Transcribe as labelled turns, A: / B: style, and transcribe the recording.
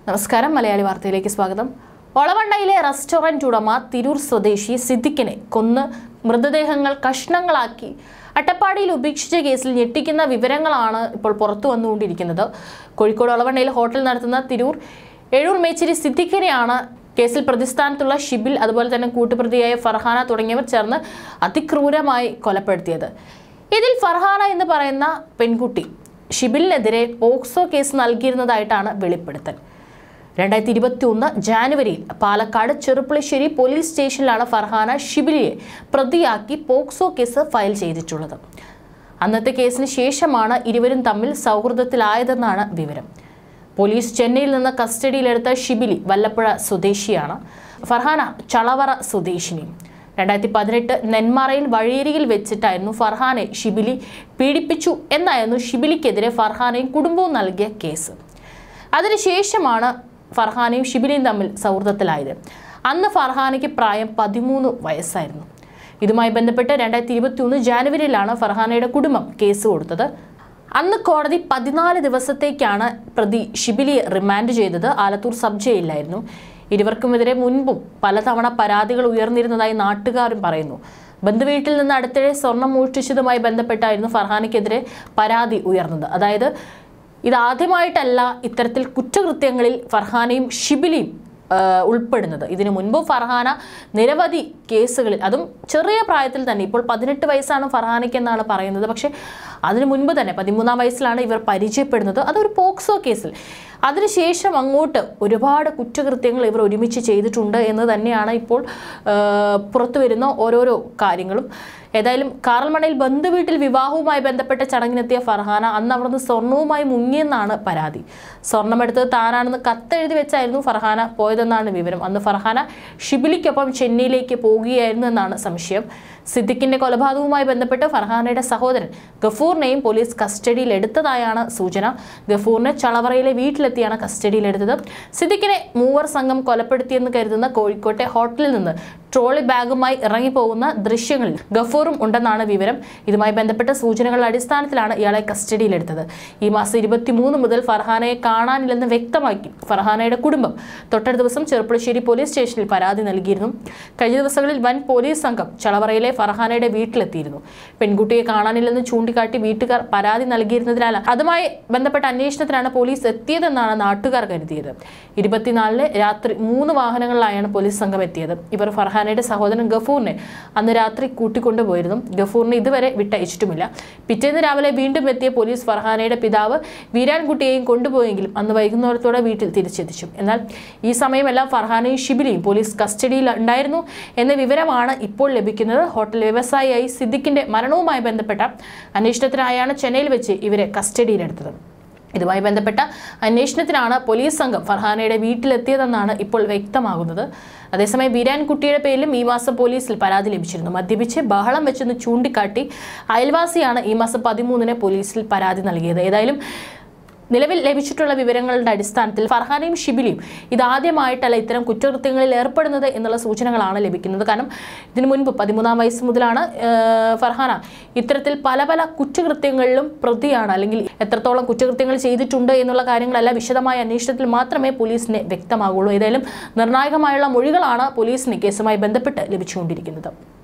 A: നമസ്കാരം മലയാളി വാർത്തയിലേക്ക് സ്വാഗതം ഒളവണ്ണയിലെ റെസ്റ്റോറന്റ് ഉടമ തിരൂർ സ്വദേശി സിദ്ദിഖിനെ കൊന്ന് മൃതദേഹങ്ങൾ കഷ്ണങ്ങളാക്കി അട്ടപ്പാടിയിൽ ഉപേക്ഷിച്ച കേസിൽ ഞെട്ടിക്കുന്ന വിവരങ്ങളാണ് ഇപ്പോൾ പുറത്തു വന്നുകൊണ്ടിരിക്കുന്നത് കോഴിക്കോട് ഒളവണ്ണയിൽ ഹോട്ടൽ നടത്തുന്ന തിരൂർ എഴൂർ മേച്ചിരി സിദ്ദിഖിനെയാണ് കേസിൽ പ്രതിസ്ഥാനത്തുള്ള ഷിബിൽ അതുപോലെ തന്നെ കൂട്ടുപ്രതിയായ ഫർഹാന തുടങ്ങിയവർ ചേർന്ന് അതിക്രൂരമായി കൊലപ്പെടുത്തിയത് ഇതിൽ ഫർഹാന എന്ന് പറയുന്ന പെൺകുട്ടി ഷിബിലിനെതിരെ പോക്സോ കേസ് നൽകിയിരുന്നതായിട്ടാണ് വെളിപ്പെടുത്തൽ രണ്ടായിരത്തി ഇരുപത്തി ഒന്ന് ജാനുവരിയിൽ പാലക്കാട് ചെറുപ്പുളശ്ശേരി പോലീസ് സ്റ്റേഷനിലാണ് ഫർഹാന ഷിബിലിയെ പ്രതിയാക്കി പോക്സോ കേസ് ഫയൽ ചെയ്തിട്ടുള്ളത് അന്നത്തെ കേസിന് ശേഷമാണ് ഇരുവരും തമ്മിൽ സൗഹൃദത്തിലായതെന്നാണ് വിവരം പോലീസ് ചെന്നൈയിൽ നിന്ന് കസ്റ്റഡിയിലെടുത്ത ഷിബിലി വല്ലപ്പുഴ സ്വദേശിയാണ് ഫർഹാന ചളവറ സ്വദേശിനിയും രണ്ടായിരത്തി പതിനെട്ട് നെന്മാറയിൽ വഴിയരികിൽ വെച്ചിട്ടായിരുന്നു ഫർഹാനെ ഷിബിലി പീഡിപ്പിച്ചു എന്നായിരുന്നു ഷിബിലിക്കെതിരെ ഫർഹാനയും കുടുംബവും നൽകിയ കേസ് അതിനുശേഷമാണ് ഫർഹാനയും ഷിബിലിയും തമ്മിൽ സൗഹൃദത്തിലായത് അന്ന് ഫർഹാനയ്ക്ക് പ്രായം പതിമൂന്ന് വയസ്സായിരുന്നു ഇതുമായി ബന്ധപ്പെട്ട് രണ്ടായിരത്തി ഇരുപത്തി ഒന്ന് ജാനുവരിയിലാണ് ഫർഹാനയുടെ കുടുംബം കേസ് കൊടുത്തത് അന്ന് കോടതി പതിനാല് ദിവസത്തേക്കാണ് പ്രതി ഷിബിലിയെ റിമാൻഡ് ചെയ്തത് ആലത്തൂർ സബ് ജയിലിലായിരുന്നു ഇരുവർക്കുമെതിരെ മുൻപും പലതവണ പരാതികൾ ഉയർന്നിരുന്നതായി നാട്ടുകാരും പറയുന്നു ബന്ധുവീട്ടിൽ നിന്ന് അടുത്തിടെ സ്വർണം മോഷ്ടിച്ചതുമായി ബന്ധപ്പെട്ടായിരുന്നു ഫർഹാനയ്ക്കെതിരെ പരാതി ഉയർന്നത് അതായത് ഇതാദ്യമായിട്ടല്ല ഇത്തരത്തിൽ കുറ്റകൃത്യങ്ങളിൽ ഫർഹാനയും ഷിബിലിയും ആ, ഉൾപ്പെടുന്നത് ഇതിനു മുൻപ് ഫർഹാന നിരവധി കേസുകളിൽ അതും ചെറിയ പ്രായത്തിൽ തന്നെ ഇപ്പോൾ പതിനെട്ട് വയസ്സാണ് ഫർഹാനയ്ക്ക് എന്നാണ് പറയുന്നത് പക്ഷേ അതിനു മുൻപ് തന്നെ പതിമൂന്നാം വയസ്സിലാണ് ഇവർ പരിചയപ്പെടുന്നത് അതൊരു പോക്സോ കേസിൽ അതിനുശേഷം അങ്ങോട്ട് ഒരുപാട് കുറ്റകൃത്യങ്ങൾ ഇവർ ഒരുമിച്ച് ചെയ്തിട്ടുണ്ട് എന്ന് തന്നെയാണ് ഇപ്പോൾ ആ, പുറത്തു വരുന്ന ഓരോരോ കാര്യങ്ങളും ഏതായാലും കാറൽമണയിൽ ബന്ധുവീട്ടിൽ വിവാഹവുമായി ബന്ധപ്പെട്ട ചടങ്ങിനെത്തിയ ഫർഹാന അന്ന് അവിടുന്ന് സ്വർണവുമായി മുങ്ങിയെന്നാണ് പരാതി സ്വർണ്ണമെടുത്തത് താനാണെന്ന് കത്തെഴുതി വെച്ചായിരുന്നു ഫർഹാന പോയതെന്നാണ് വിവരം അന്ന് ഫർഹാന ഷിബിലിക്കൊപ്പം ചെന്നൈയിലേക്ക് പോകുകയായിരുന്നു എന്നാണ് സംശയം സിദ്ദിഖിന്റെ കൊലപാതകവുമായി ബന്ധപ്പെട്ട് ഫർഹാനയുടെ സഹോദരൻ ഗഫൂറിനെയും പോലീസ് കസ്റ്റഡിയിൽ എടുത്തതായാണ് സൂചന ഗഫൂറിനെ ചളവറയിലെ വീട്ടിലെത്തിയാണ് കസ്റ്റഡിയിലെടുത്തത് സിദ്ദിഖിനെ മൂവർ സംഘം കൊലപ്പെടുത്തിയെന്ന് കരുതുന്ന കോഴിക്കോട്ടെ ഹോട്ടലിൽ നിന്ന് ട്രോളി ബാഗുമായി ഇറങ്ങിപ്പോകുന്ന ദൃശ്യങ്ങളിൽ ഗഫൂറും ഉണ്ടെന്നാണ് വിവരം ഇതുമായി ബന്ധപ്പെട്ട സൂചനകളുടെ അടിസ്ഥാനത്തിലാണ് ഇയാളെ കസ്റ്റഡിയിലെടുത്തത് ഈ മാസം ഇരുപത്തിമൂന്ന് മുതൽ ഫർഹാനയെ കാണാനില്ലെന്ന് വ്യക്തമാക്കി ഫർഹാനയുടെ കുടുംബം തൊട്ടടുത്ത ദിവസം ചെറുപ്പുളശ്ശേരി പോലീസ് സ്റ്റേഷനിൽ പരാതി നൽകിയിരുന്നു കഴിഞ്ഞ ദിവസങ്ങളിൽ വൻ പോലീസ് സംഘം ചളവറയിലെ ഫർഹാനയുടെ വീട്ടിലെത്തിയിരുന്നു പെൺകുട്ടിയെ കാണാനില്ലെന്ന് ചൂണ്ടിക്കാട്ടി വീട്ടുകാർ പരാതി നൽകിയിരുന്നതിനാൽ അതുമായി ബന്ധപ്പെട്ട അന്വേഷണത്തിനാണ് പോലീസ് എത്തിയതെന്നാണ് നാട്ടുകാർ കരുതിയത് ഇരുപത്തിനാലിന് രാത്രി മൂന്ന് വാഹനങ്ങളിലായാണ് പോലീസ് സംഘം എത്തിയത് ഇവർ ഫർഹാനയുടെ സഹോദരൻ ഗഫൂറിനെ അന്ന് രാത്രി കൂട്ടിക്കൊണ്ടുപോയിരുന്നു ഗഫൂറിനെ ഇതുവരെ വിട്ടയച്ചിട്ടുമില്ല പിറ്റേന്ന് രാവിലെ വീണ്ടും എത്തിയ പോലീസ് ഫർഹാനയുടെ പിതാവ് വീരാൻകുട്ടിയെയും കൊണ്ടുപോയെങ്കിലും അന്ന് വൈകുന്നേരത്തോടെ വീട്ടിൽ തിരിച്ചെത്തിച്ചു എന്നാൽ ഈ സമയമെല്ലാം ഫർഹാനയും ഷിബിലിയും പോലീസ് കസ്റ്റഡിയിൽ ഉണ്ടായിരുന്നു എന്ന വിവരമാണ് ഇപ്പോൾ ലഭിക്കുന്നത് ഹോട്ടൽ വ്യവസായിയായി സിദ്ദിഖിന്റെ മരണവുമായി ബന്ധപ്പെട്ട അന്വേഷണത്തിനായാണ് ചെന്നൈയിൽ വെച്ച് ഇവരെ കസ്റ്റഡിയിലെടുത്തത് ഇതുമായി ബന്ധപ്പെട്ട അന്വേഷണത്തിനാണ് പോലീസ് സംഘം ഫർഹാനയുടെ വീട്ടിലെത്തിയതെന്നാണ് ഇപ്പോൾ വ്യക്തമാകുന്നത് അതേസമയം വീരാൻകുട്ടിയുടെ പേരിലും ഈ മാസം പോലീസിൽ പരാതി ലഭിച്ചിരുന്നു മദ്യപിച്ച് ബഹളം വെച്ചെന്ന് ചൂണ്ടിക്കാട്ടി അയൽവാസിയാണ് ഈ മാസം പതിമൂന്നിന് പോലീസിൽ പരാതി നൽകിയത് ഏതായാലും നിലവിൽ ലഭിച്ചിട്ടുള്ള വിവരങ്ങളുടെ അടിസ്ഥാനത്തിൽ ഫർഹാനയും ഷിബിലിയും ഇതാദ്യമായിട്ടല്ല ഇത്തരം കുറ്റകൃത്യങ്ങളിൽ ഏർപ്പെടുന്നത് എന്നുള്ള സൂചനകളാണ് ലഭിക്കുന്നത് കാരണം ഇതിനു മുൻപ് പതിമൂന്നാം വയസ്സ് മുതലാണ് ആ, ഫർഹാന ഇത്തരത്തിൽ പല പല കുറ്റകൃത്യങ്ങളിലും പ്രതിയാണ് അല്ലെങ്കിൽ എത്രത്തോളം കുറ്റകൃത്യങ്ങൾ ചെയ്തിട്ടുണ്ട് എന്നുള്ള കാര്യങ്ങളെല്ലാം വിശദമായ അന്വേഷണത്തിൽ മാത്രമേ പോലീസിന് വ്യക്തമാകുള്ളൂ ഏതായാലും നിർണായകമായുള്ള മൊഴികളാണ് പോലീസിന് കേസുമായി ബന്ധപ്പെട്ട് ലഭിച്ചുകൊണ്ടിരിക്കുന്നത്